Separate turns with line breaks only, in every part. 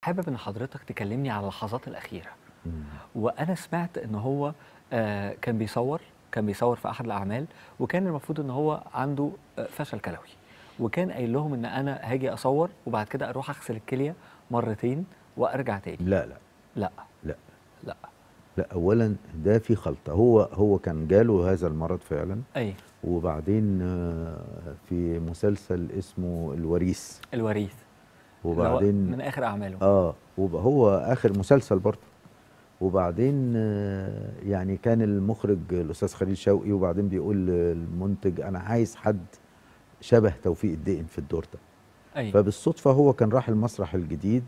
حابب ان حضرتك تكلمني على اللحظات الاخيره
مم.
وانا سمعت ان هو آه كان بيصور كان بيصور في احد الاعمال وكان المفروض ان هو عنده آه، فشل كلوي وكان قايل لهم ان انا هاجي اصور وبعد كده اروح اغسل الكليه مرتين وارجع تاني
لا لا
لا
لا
لا
لا اولا ده في خلطه هو هو كان جاله هذا المرض فعلا
اي
وبعدين آه، في مسلسل اسمه الوريث
الوريث اللي هو
وبعدين
من اخر اعماله
اه وهو اخر مسلسل برضه وبعدين آه، يعني كان المخرج الاستاذ خليل شوقي وبعدين بيقول للمنتج انا عايز حد شبه توفيق الدقن في الدور ده
اي
فبالصدفه هو كان راح المسرح الجديد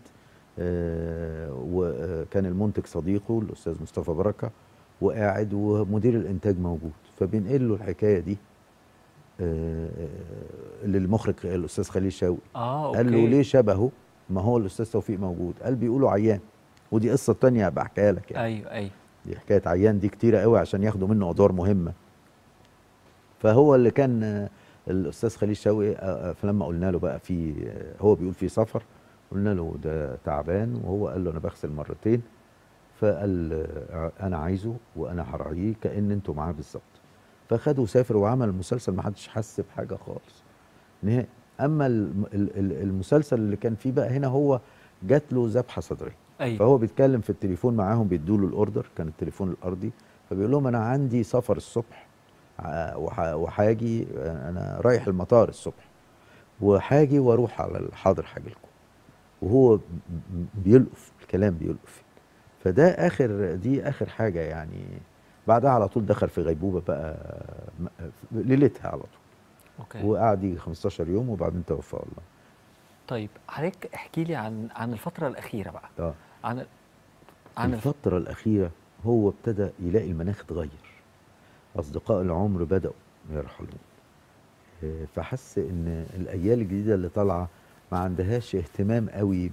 آه، وكان المنتج صديقه الاستاذ مصطفى بركه وقاعد ومدير الانتاج موجود فبينقل له الحكايه دي آه، آه، للمخرج الاستاذ خليل شوقي
اه اوكي
قال له ليه شبهه ما هو الاستاذ توفيق موجود قال بيقولوا عيان ودي قصه تانية هبقى احكيها لك يعني
ايوه ايوه
دي حكايه عيان دي كتيره قوي عشان ياخدوا منه ادوار مهمه فهو اللي كان آه، الاستاذ خليل شوقي آه، آه، فلما قلنا له بقى في آه، هو بيقول في سفر قلنا له ده تعبان وهو قال له انا بغسل مرتين فقال آه، انا عايزه وانا هراعيه كان انتوا معاه بالظبط فخده وسافر وعمل المسلسل ما حدش حس بحاجه خالص نهائي اما الم- ال- ال- المسلسل اللي كان فيه بقى هنا هو جات له ذبحه صدريه
ايوه
فهو بيتكلم في التليفون معاهم بيدوا له الاوردر كان التليفون الارضي فبيقول لهم انا عندي سفر الصبح ع- وح- وحاجي انا رايح المطار الصبح وحاجي واروح على الحاضر حاجي لكم وهو ب- ب- بيلقف الكلام بيلقف فده اخر دي اخر حاجه يعني بعدها على طول دخل في غيبوبه بقى م- ليلتها على طول
اوكي
وقعد يجي 15 يوم وبعدين توفى الله
طيب حضرتك احكي لي عن عن الفتره الاخيره بقى
اه
عن عن الف...
الفترة الأخيرة هو ابتدى يلاقي المناخ اتغير أصدقاء العمر بدأوا يرحلون آه، فحس إن الأجيال الجديدة اللي طالعة ما عندهاش اهتمام قوي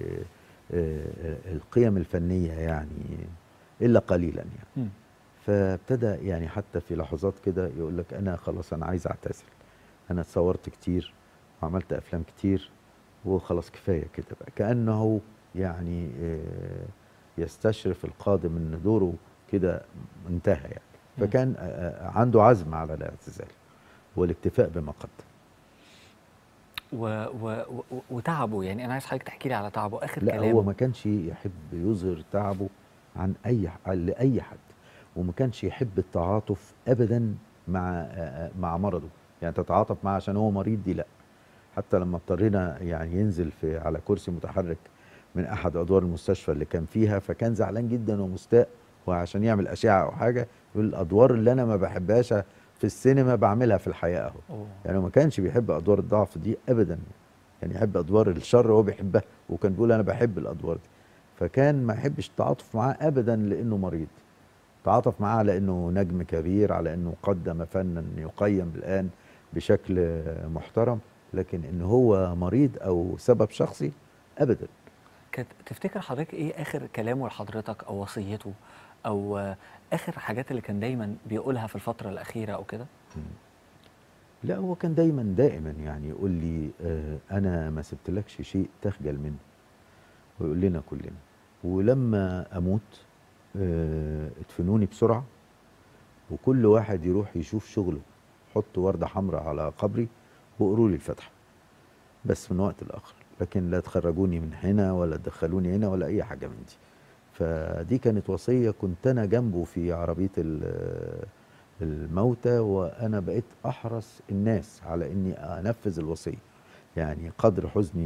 بالقيم الفنية يعني إلا قليلا يعني
مم.
فابتدى يعني حتى في لحظات كده يقول لك أنا خلاص أنا عايز أعتزل أنا اتصورت كتير وعملت أفلام كتير وخلاص كفاية كده بقى كأنه يعني آه، يستشرف القادم ان دوره كده انتهى يعني
مم.
فكان آه، آه، عنده عزم على الاعتزال والاكتفاء بما قدم
و... و... و... وتعبه يعني انا عايز حضرتك تحكي لي على تعبه اخر
لا
كلامه
هو ما كانش يحب يظهر تعبه عن اي ح- لاي حد وما كانش يحب التعاطف ابدا مع آه، آه، مع مرضه يعني تتعاطف معاه عشان هو مريض دي لا حتى لما اضطرينا يعني ينزل في على كرسي متحرك من احد ادوار المستشفى اللي كان فيها فكان زعلان جدا ومستاء وعشان يعمل اشعه او حاجه يقول الادوار اللي انا ما بحبهاش في السينما بعملها في الحياه اهو
أوه.
يعني ما كانش بيحب ادوار الضعف دي ابدا يعني يحب ادوار الشر هو بيحبها وكان بيقول انا بحب الادوار دي فكان ما يحبش التعاطف معاه ابدا لانه مريض تعاطف معاه على انه نجم كبير على انه قدم فنا يقيم الان بشكل محترم لكن ان هو مريض او سبب شخصي ابدا
كانت تفتكر حضرتك ايه اخر كلامه لحضرتك او وصيته او آه، اخر حاجات اللي كان دايما بيقولها في الفتره الاخيره او كده
لا هو كان دايما دائما يعني يقول لي آه انا ما سبتلكش شيء تخجل منه ويقول لنا كلنا ولما اموت آه ادفنوني بسرعه وكل واحد يروح يشوف شغله حط ورده حمراء على قبري وقروا لي الفاتحه بس من وقت لاخر لكن لا تخرجوني من هنا ولا تدخلوني هنا ولا اي حاجه من دي فدي كانت وصيه كنت انا جنبه في عربيه ال- الموتى وانا بقيت احرص الناس على اني انفذ الوصيه يعني قدر حزني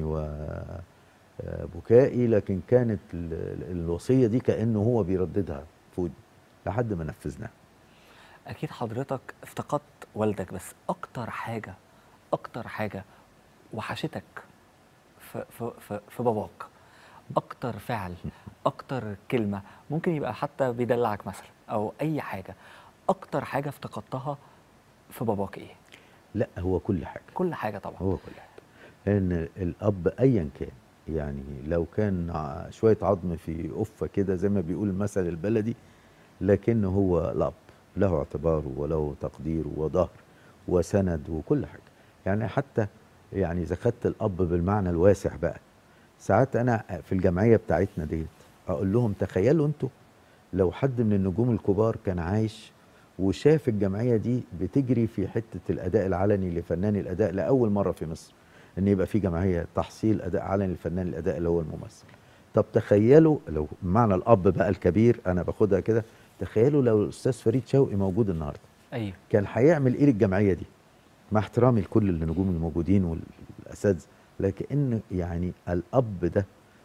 وبكائي لكن كانت ال- ال- الوصيه دي كانه هو بيرددها في ودني لحد ما نفذناها
اكيد حضرتك افتقدت والدك بس اكتر حاجه اكتر حاجه وحشتك في في في, في باباك اكتر فعل اكتر كلمه ممكن يبقى حتى بيدلعك مثلا او اي حاجه اكتر حاجه افتقدتها في باباك ايه
لا هو كل حاجه
كل حاجه طبعا
هو كل حاجه لان الاب ايا كان يعني لو كان ع- شويه عظم في قفه كده زي ما بيقول المثل البلدي لكن هو الاب له اعتباره وله تقديره وظهر وسند وكل حاجه يعني حتى يعني اذا خدت الاب بالمعنى الواسع بقى ساعات انا في الجمعيه بتاعتنا ديت اقول لهم تخيلوا انتوا لو حد من النجوم الكبار كان عايش وشاف الجمعيه دي بتجري في حته الاداء العلني لفنان الاداء لاول مره في مصر ان يبقى في جمعيه تحصيل اداء علني لفنان الاداء اللي هو الممثل طب تخيلوا لو معنى الاب بقى الكبير انا باخدها كده تخيلوا لو الاستاذ فريد شوقي موجود النهارده
ايوه
كان هيعمل ايه للجمعيه دي مع احترامي لكل النجوم الموجودين والاساتذه لكن يعني الاب ده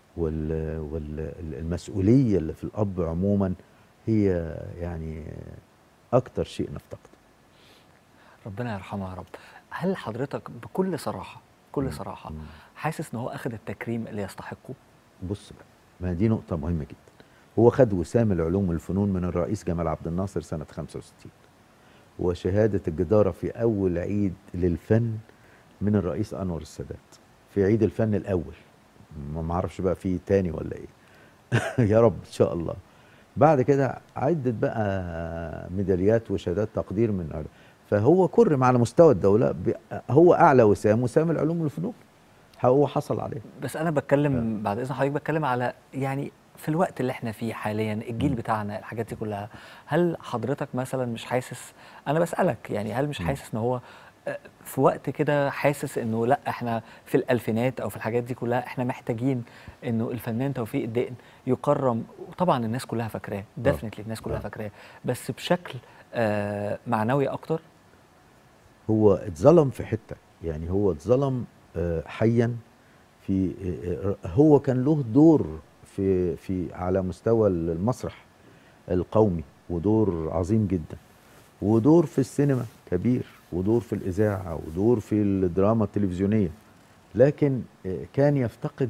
والمسؤوليه اللي في الاب عموما هي يعني اكتر شيء نفتقده
ربنا يرحمه يا رب هل حضرتك بكل صراحه بكل
مم.
صراحه
مم.
حاسس ان هو اخذ التكريم اللي يستحقه
بص بقى ما دي نقطة مهمة جدا هو خد وسام العلوم والفنون من الرئيس جمال عبد الناصر سنة 65 وشهادة الجدارة في أول عيد للفن من الرئيس أنور السادات في عيد الفن الأول ما معرفش بقى في تاني ولا إيه يا رب إن شاء الله بعد كده عدة بقى ميداليات وشهادات تقدير من أعلى. فهو كرم على مستوى الدولة ب- هو أعلى وسام وسام العلوم والفنون هو حصل عليه
بس انا بتكلم بعد اذن حضرتك بتكلم على يعني في الوقت اللي احنا فيه حاليا الجيل
مم.
بتاعنا الحاجات دي كلها هل حضرتك مثلا مش حاسس انا بسالك يعني هل مش
مم.
حاسس ان هو آه، في وقت كده حاسس انه لا احنا في الالفينات او في الحاجات دي كلها احنا محتاجين انه الفنان توفيق الدقن يكرم وطبعا الناس كلها فاكراه ديفنتلي الناس كلها
آه.
فاكراه بس بشكل آه معنوي اكتر
هو اتظلم في حته يعني هو اتظلم آه، حيا في آه، آه، هو كان له دور في في على مستوى المسرح القومي ودور عظيم جدا ودور في السينما كبير ودور في الاذاعه ودور في الدراما التلفزيونيه لكن آه، كان يفتقد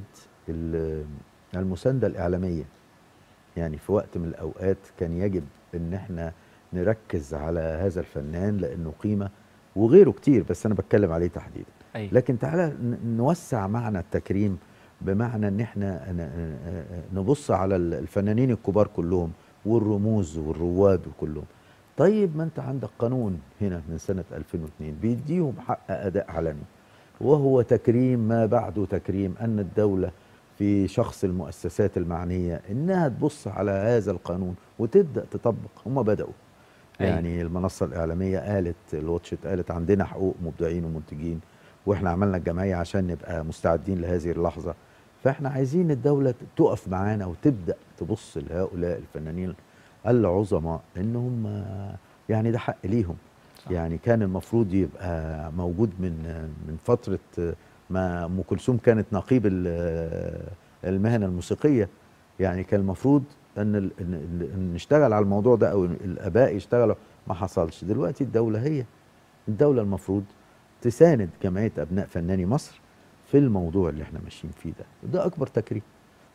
ال- المسانده الاعلاميه يعني في وقت من الاوقات كان يجب ان احنا نركز على هذا الفنان لانه قيمه وغيره كتير بس انا بتكلم عليه تحديدا
ايوه
لكن تعالى ن- نوسع معنى التكريم بمعنى ان احنا ن- نبص على ال- الفنانين الكبار كلهم والرموز والرواد وكلهم طيب ما انت عندك قانون هنا من سنة 2002 بيديهم حق اداء علني وهو تكريم ما بعده تكريم ان الدولة في شخص المؤسسات المعنية انها تبص على هذا القانون وتبدأ تطبق هم بدأوا
أيوة.
يعني المنصة الإعلامية قالت الواتشت قالت عندنا حقوق مبدعين ومنتجين واحنا عملنا الجمعية عشان نبقى مستعدين لهذه اللحظة فاحنا عايزين الدولة تقف معانا وتبدأ تبص لهؤلاء الفنانين العظماء انهم يعني ده حق ليهم
صح.
يعني كان المفروض يبقى موجود من من فترة ما ام كلثوم كانت نقيب ال- المهنة الموسيقية يعني كان المفروض ان ال- ان إن نشتغل على الموضوع ده او الاباء يشتغلوا ما حصلش دلوقتي الدولة هي الدولة المفروض تساند جمعية ابناء فناني مصر في الموضوع اللي احنا ماشيين فيه ده وده اكبر تكريم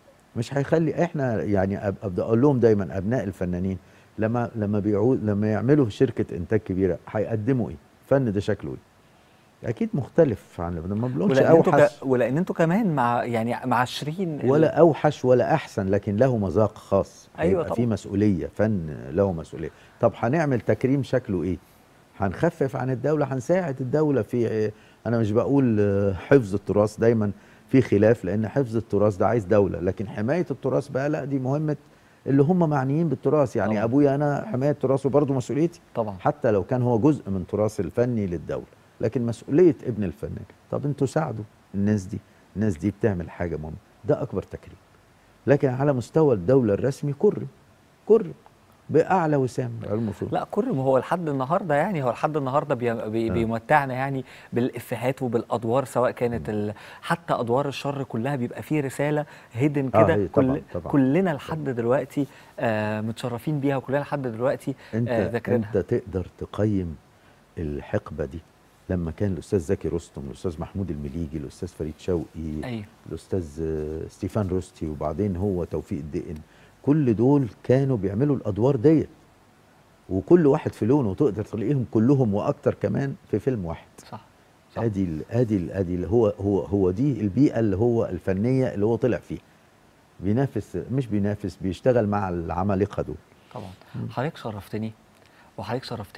مش هيخلي احنا يعني أب- ابدا اقول لهم دايما ابناء الفنانين لما لما بيعود لما يعملوا شركه انتاج كبيره هيقدموا ايه؟ الفن ده شكله ايه؟ اكيد مختلف عن ما بقولش
ولان انتوا ك...
اوحش
ولان انتوا كمان مع يعني معاشرين ال-
ولا اوحش ولا احسن لكن له مذاق خاص
أيوة
هيبقى في
طبعا.
مسؤوليه فن له مسؤوليه طب هنعمل تكريم شكله ايه هنخفف عن الدوله هنساعد الدوله في انا مش بقول آه، حفظ التراث دايما في خلاف لان حفظ التراث ده عايز دوله لكن حمايه التراث بقى لا دي مهمه اللي هم معنيين بالتراث يعني
طبعا.
ابويا انا حمايه تراثه برضه مسؤوليتي
طبعا
حتى لو كان هو جزء من تراث الفني للدولة لكن مسؤولية ابن الفنان طب انتوا ساعدوا الناس دي الناس دي بتعمل حاجة مهمة ده أكبر تكريم لكن على مستوى الدولة الرسمي كرم كرم بأعلى وسام المفروض
لا كرم هو لحد النهارده يعني هو لحد النهارده بي بي
آه.
بيمتعنا يعني بالافيهات وبالادوار سواء كانت ال... حتى ادوار الشر كلها بيبقى فيه رساله هيدن
آه،
كده
هي
كل
طبعاً، طبعاً.
كلنا لحد دلوقتي آه متشرفين بيها وكلنا لحد دلوقتي
انت
آه ذاكرينها
انت تقدر تقيم الحقبة دي لما كان الأستاذ زكي رستم الأستاذ محمود المليجي الأستاذ فريد شوقي
ايوه
الاستاذ آه، ستيفان روستي وبعدين هو توفيق الدقن كل دول كانوا بيعملوا الادوار ديت وكل واحد في لونه وتقدر تلاقيهم كلهم واكتر كمان في فيلم واحد
صح صح
ادي ال- ادي ال- ادي اللي هو هو هو دي البيئه اللي هو الفنيه اللي هو طلع فيها بينافس مش بينافس بيشتغل مع العمالقه دول
طبعا حضرتك شرفتني وحضرتك شرفتني